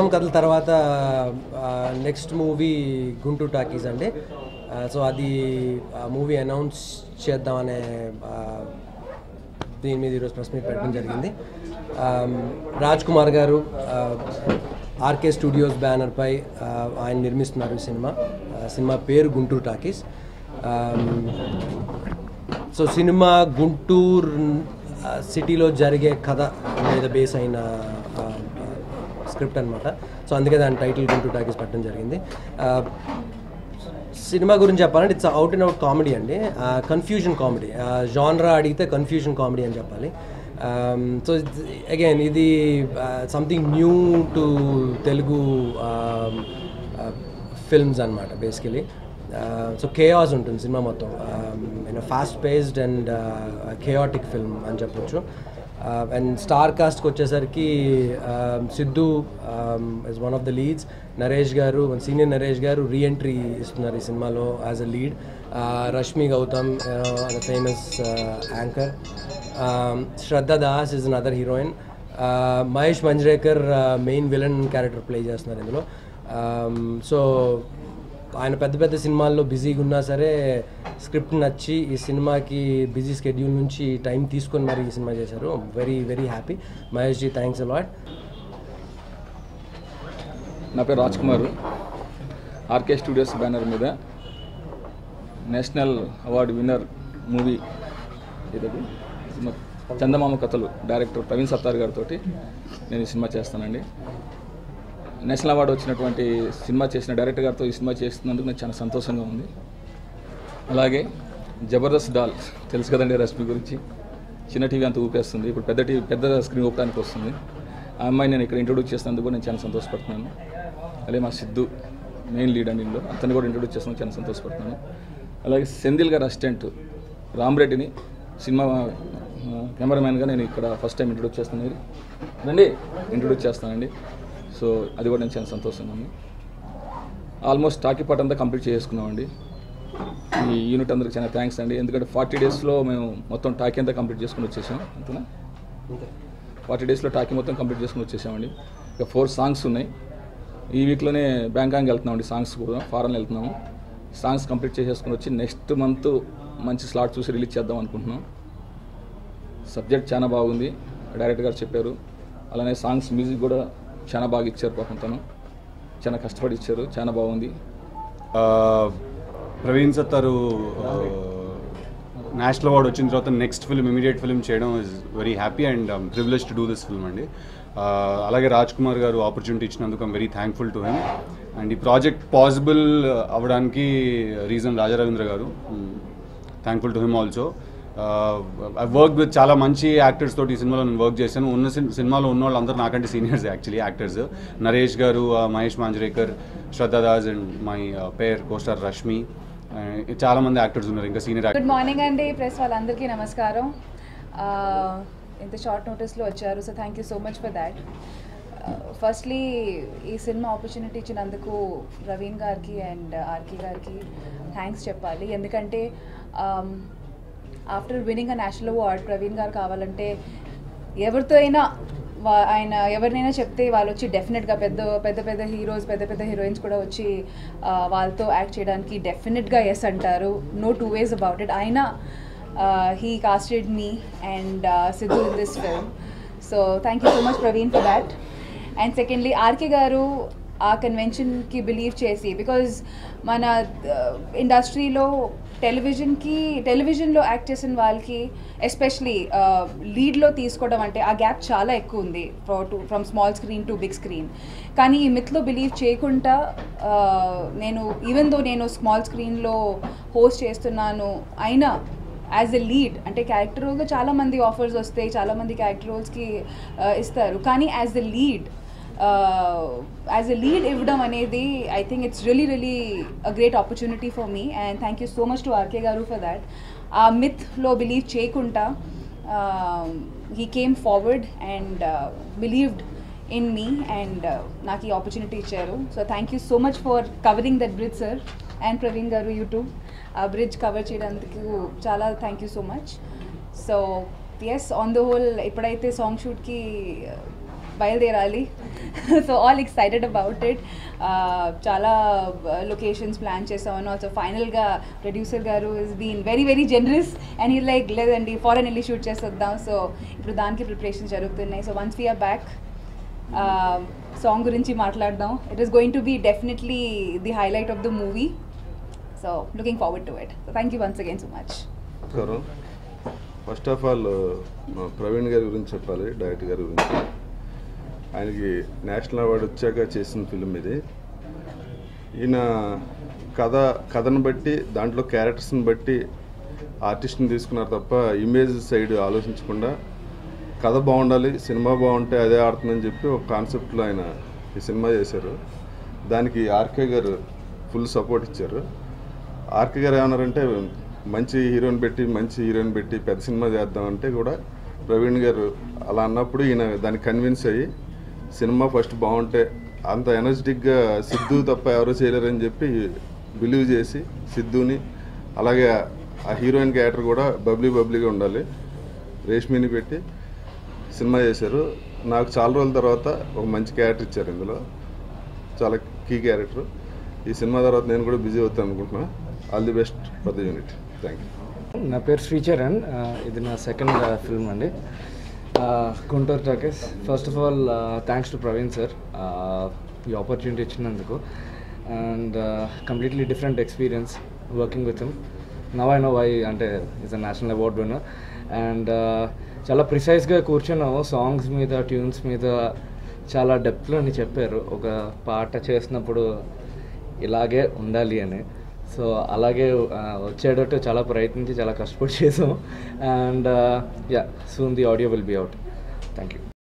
చందమామ కథల తర్వాత next movie Guntur talkies అండి సో అది మూవీ అనౌన్స్ చేద్దామనే ఆ, దీని మీద ఈరోజు ప్రెస్ మీట్ పెట్టడం జరిగింది రాజ్ కుమార్ గారు ఆర్కే స్టూడియోస్ బ్యానర్పై ఆ, ఆయన నిర్మిస్తున్నారు ఈ సినిమా ఆ, సినిమా పేరు గుంటూరు టాకీస్ సో సినిమా గుంటూరు ఆ, సిటీలో జరిగే కథ మీద బేస్ అయిన ఆ, ఆ, స్క్రిప్ట్ అనమాట సో అందుకే దాని టైటిల్ గుంటూరు టాకీస్ పెట్టడం జరిగింది ఆ, సినిమా గురించి చెప్పాలంటే it's out and out comedy అండి కన్ఫ్యూజన్ కామెడీ జాన్రా అడిగితే కన్ఫ్యూజన్ కామెడీ అని చెప్పాలి సో అగైన్ ఇది something new to Telugu films అనమాట బేసికలీ సో కేఆస్ ఉంటుంది సినిమా మొత్తం in fast paced and chaotic film అని చెప్పొచ్చు అండ్ స్టార్ కాస్ట్కి వచ్చేసరికి um, Siddhu is one of the leads Naresh గారు సీనియర్ నరేష్ గారు రీఎంట్రీ ఇస్తున్నారు ఈ సినిమాలో as a lead Rashmi Gautam famous anchor Shraddha Das is another heroine Mahesh Manjrekar main villain character play చేస్తున్నారు ఇందులో సో ఆయన పెద్ద పెద్ద సినిమాల్లో బిజీగా ఉన్నా సరే స్క్రిప్ట్ నచ్చి ఈ సినిమాకి బిజీ స్కెడ్యూల్ నుంచి టైం తీసుకొని మరి ఈ సినిమా చేశారు very very happy Mahesh ji thanks a lot నా పేరు Raj Kumar RK studios banner మీద నేషనల్ అవార్డు విన్నర్ మూవీ ఇదది సినిమా చందమామ కథలు డైరెక్టర్ ప్రవీణ్ సత్తార్ గారితో నేను ఈ సినిమా చేస్తానండి నేషనల్ అవార్డు వచ్చినటువంటి సినిమా చేసిన డైరెక్టర్ గారితో ఈ సినిమా చేస్తున్నందుకు నాకు చాలా సంతోషంగా ఉంది అలాగే జబర్దస్త్ డాల్ తెలుసు కదండి రష్మి గురించి చిన్న టీవీ అంత ఊపేస్తుంది ఇప్పుడు పెద్ద టీవీ పెద్ద స్క్రీన్ ఊపడానికి వస్తుంది ఆ అమ్మాయి నేను ఇక్కడ ఇంట్రొడ్యూస్ చేసినందుకు నేను చాలా సంతోషపడుతున్నాను అలాగే మా సిద్ధు మెయిన్ లీడ్ అండి ఇందులో అతన్ని కూడా ఇంట్రొడ్యూస్ చేస్తున్నాను చాలా సంతోషపడుతున్నాను అలాగే సెందిల్ గారు అసిస్టెంట్ రామరెడ్డిని సినిమా కెమెరామ్యాన్గా నేను ఇక్కడ ఫస్ట్ టైం ఇంట్రొడ్యూస్ చేస్తున్నాను రండి ఇంట్రొడ్యూస్ చేస్తానండి సో అది కూడా నేను చాలా సంతోషంగా ఉంది ఆల్మోస్ట్ టాకీ పార్ట్ అంతా కంప్లీట్ చేసుకున్నామండి ఈ యూనిట్ అందరికి చాలా థ్యాంక్స్ అండి ఎందుకంటే ఫార్టీ డేస్లో మేము మొత్తం టాకీ అంతా కంప్లీట్ చేసుకుని వచ్చేసాం అంతేనా ఫార్టీ డేస్లో టాకీ మొత్తం కంప్లీట్ చేసుకుని వచ్చేసామండి ఇక ఫోర్ సాంగ్స్ ఉన్నాయి ఈ వీక్లోనే బ్యాంకాంగ్ వెళ్తున్నామండి సాంగ్స్ కూడా ఫారెన్ వెళ్తున్నాము సాంగ్స్ కంప్లీట్ చేసేసుకుని వచ్చి నెక్స్ట్ మంత్ మంచి స్లాట్ చూసి రిలీజ్ చేద్దాం అనుకుంటున్నాం సబ్జెక్ట్ చాలా బాగుంది డైరెక్టర్ గారు చెప్పారు అలానే సాంగ్స్ మ్యూజిక్ కూడా చాలా బాగా ఇచ్చారు పాపం తను చాలా కష్టపడి ఇచ్చారు చాలా బాగుంది ఆ, ప్రవీణ్ సత్తారు నేషనల్ అవార్డ్ వచ్చిన తర్వాత నెక్స్ట్ ఫిల్మ్ ఇమీడియట్ ఫిల్మ్ చేయడం is very happy and privilege to do this film అండి ఆ, అలాగే రాజ్ కుమార్ గారు ఆపర్చునిటీ ఇచ్చినందుకు I'm very thankful to him and ఈ ప్రాజెక్ట్ పాసిబుల్ అవ్వడానికి రీజన్ రాజా రవీంద్ర గారు thankful to him also I work with చాలా మంచి యాక్టర్స్ తోటి ఈ సినిమాలో నేను వర్క్ చేశాను ఉన్న సిన్- సినిమాలో ఉన్న వాళ్ళందరూ నాకంటే సీనియర్స్ యాక్చువల్లీ యాక్టర్స్ నరేష్ గారు uh, Mahesh Manjrekar Shraddha Das and my pair costar Rashmi uh, చాలా మంది యాక్టర్స్ ఉన్నారు ఇంకా సీనియర్ గుడ్ మార్నింగ్ అండి ప్రెస్ వాళ్ళందరికీ నమస్కారం ఆ, ఇంత షార్ట్ నోటీస్లో వచ్చారు so thank you so much for that firstly ఈ సినిమా ఆపర్చునిటీ ఇచ్చినందుకు ప్రవీణ్ గారికి అండ్ ఆర్కే గారికి థ్యాంక్స్ చెప్పాలి ఎందుకంటే after winning a national award Praveen గారు కావాలంటే ఎవరితో అయినా వా- ఆయన ఎవరినైనా చెప్తే వాళ్ళు వచ్చి డెఫినెట్గా పెద్ద పెద్ద పెద్ద హీరోస్ పెద్ద పెద్ద హీరోయిన్స్ కూడా వచ్చి ఆ, వాళ్ళతో యాక్ట్ చేయడానికి డెఫినెట్గా ఎస్ అంటారు no two ways about it ఆయన he casted me and Siddhu in this film so thank you so much Praveen for that and secondly RK గారు ఆ కన్వెన్షన్కి బిలీవ్ చేసి బికాజ్ మన ఇండస్ట్రీలో టెలివిజన్కి టెలివిజన్లో యాక్ట్ చేసిన వాళ్ళకి ఎస్పెషలీ లీడ్లో తీసుకోవడం అంటే ఆ గ్యాప్ చాలా ఎక్కువ ఉంది from small screen to big screen కానీ ఈ మిత్లో బిలీవ్ చేయకుండా ఆ, నేను ఈవెన్ దో నేను స్మాల్ స్క్రీన్లో హోస్ట్ చేస్తున్నాను అయినా యాజ్ ఎ లీడ్ అంటే క్యారెక్టర్ రోల్గా చాలామంది ఆఫర్స్ వస్తాయి చాలామంది క్యారెక్టర్ రోల్స్కి ఇస్తారు కానీ as a lead as a lead ఇవ్వడం అనేది I think it's really really a great opportunity for me and thank you so much to RK గారు ఫర్ దాట్ ఆ మిత్లో బిలీవ్ చేయకుండా he came forward and believed in me and నాకు ఈ ఆపర్చునిటీ ఇచ్చారు so thank you so much for covering that bridge sir and Praveen గారు YouTube ఆ బ్రిడ్జ్ కవర్ చేయడానికి చాలా thank you so much so yes on the whole ఎప్పుడైతే song షూట్కి బయలుదేరాలి so all excited about it చాలా లొకేషన్స్ ప్లాన్ చేసాం and also ఫైనల్గా ప్రొడ్యూసర్ గారు is been very very generous and ఈ లైక్ లేదండి ఫారెన్ వెళ్ళి షూట్ చేసేద్దాం సో ఇప్పుడు దానికి ప్రిపరేషన్ జరుగుతున్నాయి so once we're back song గురించి మాట్లాడదాం it is going to be definitely the highlight of the movie so looking forward to it so thank you once again so much నమస్కారం first of all మా ప్రవీణ్ గారి గురించి చెప్పాలి director గారి గురించి ఆయనకి నేషనల్ అవార్డు వచ్చాక చేసిన ఫిలిం ఇది ఈయన కథ కథను బట్టి దాంట్లో క్యారెక్టర్స్ని బట్టి ఆర్టిస్ట్ని తీసుకున్నారు తప్ప ఇమేజ్ సైడ్ ఆలోచించకుండా కథ బాగుండాలి సినిమా బాగుంటే అదే ఆడుతుందని చెప్పి ఒక కాన్సెప్ట్లో ఆయన ఈ సినిమా చేశారు దానికి ఆర్కే గారు ఫుల్ సపోర్ట్ ఇచ్చారు ఆర్కే గారు ఏమన్నారంటే మంచి హీరోని పెట్టి మంచి హీరోయిన్ పెట్టి పెద్ద సినిమా చేద్దామంటే కూడా ప్రవీణ్ గారు అలా అన్నప్పుడు ఈయన దానికి కన్విన్స్ అయ్యి సినిమా ఫస్ట్ బాగుంటే అంత ఎనర్జెటిక్గా సిద్ధు తప్ప ఎవరు చేయలేరని చెప్పి బిలీవ్ చేసి సిద్ధుని అలాగే ఆ హీరోయిన్ క్యారెక్టర్ కూడా బబ్లీ బబ్లీగా ఉండాలి రేష్మిని పెట్టి సినిమా చేశారు నాకు చాలా రోజుల తర్వాత ఒక మంచి క్యారెక్టర్ ఇచ్చారు ఇందులో చాలా కీ క్యారెక్టర్ ఈ సినిమా తర్వాత నేను కూడా బిజీ అవుతాను అనుకుంటున్నా all the best for the unit thank you నా పేరు శ్రీచరణ్ ఆ, ఇది నా సెకండ్ ఫిల్మ్ అండి ఆ, Guntur talkies first of all thanks to Praveen sir ఈ ఆపర్చునిటీ ఇచ్చినందుకు and completely different experience working with him now I know why అంటే is a national award winner and చాలా ప్రిసైజ్గా కూర్చున్నాము సాంగ్స్ మీద ట్యూన్స్ మీద చాలా డెప్త్లో అని చెప్పారు ఒక పాట చేసినప్పుడు ఇలాగే ఉండాలి అని సో అలాగే ఆ, వచ్చేటట్టు చాలా ప్రయత్నించి చాలా కష్టపడి చేసాం and yeah soon the audio will be out thank you